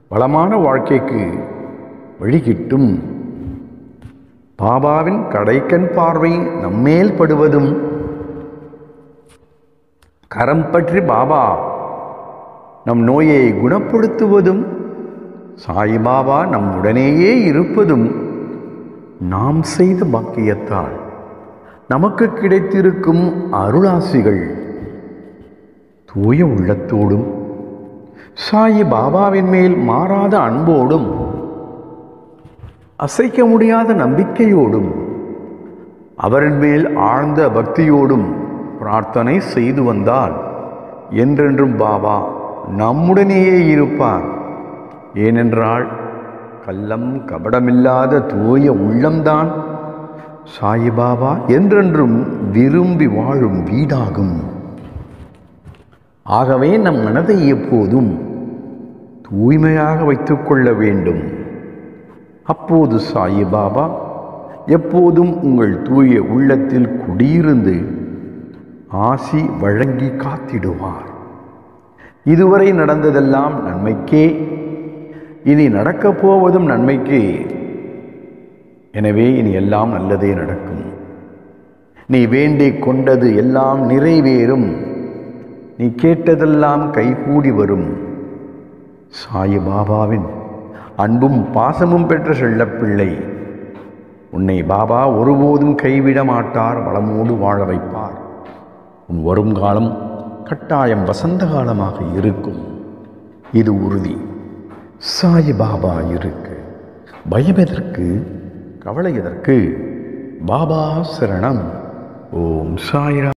வளமான வாழ்க்கைக்கு வழிகிட்டும் பாபாவின் கடைக்கண் பார்வை நம்மேல் படுவதும் கரம் பற்றி பாபா நம் நோயை குணப்படுத்துவதும் சாய்பாபா நம்முடனேயே இருப்பதும் நாம் செய்த பாக்கியத்தால் நமக்கு கிடைத்திருக்கும் அருளாசிகள் தூய உள்ளத்தோடும் சாயி பாபாவின் மேல் மாறாத அன்போடும் அசைக்க முடியாத நம்பிக்கையோடும் அவரின் மேல் ஆழ்ந்த பக்தியோடும் பிரார்த்தனை செய்து வந்தால் என்றென்றும் பாபா நம்முடனேயே இருப்பார் ஏனென்றால் கள்ளம் கபடமில்லாத தூய உள்ளம்தான் சாயிபாபா என்றென்றும் விரும்பி வாழும் வீடாகும் ஆகவே நம் மனதை எப்போதும் தூய்மையாக வைத்துக்கொள்ள வேண்டும் அப்போது சாயிபாபா எப்போதும் உங்கள் தூய உள்ளத்தில் குடியிருந்து ஆசி வழங்கி காத்திடுவார் இதுவரை நடந்ததெல்லாம் நன்மைக்கே இனி நடக்கப் போவதும் நன்மைக்கே எனவே இனி எல்லாம் நல்லதே நடக்கும் நீ வேண்டிக் கொண்டது எல்லாம் நிறைவேறும் நீ கேட்டதெல்லாம் கைகூடி வரும் சாயி பாபாவின் அன்பும் பாசமும் பெற்ற செல்லப்பிள்ளை உன்னை பாபா ஒருபோதும் கைவிட மாட்டார் வளமோடு வாழ வைப்பார் உன் வரும் காலம் கட்டாயம் வசந்த காலமாக இருக்கும் இது உறுதி சாயி பாபா இருக்கு பயம் எதற்கு கவலை எதற்கு பாபா சரணம் ஓம் சாய்ரா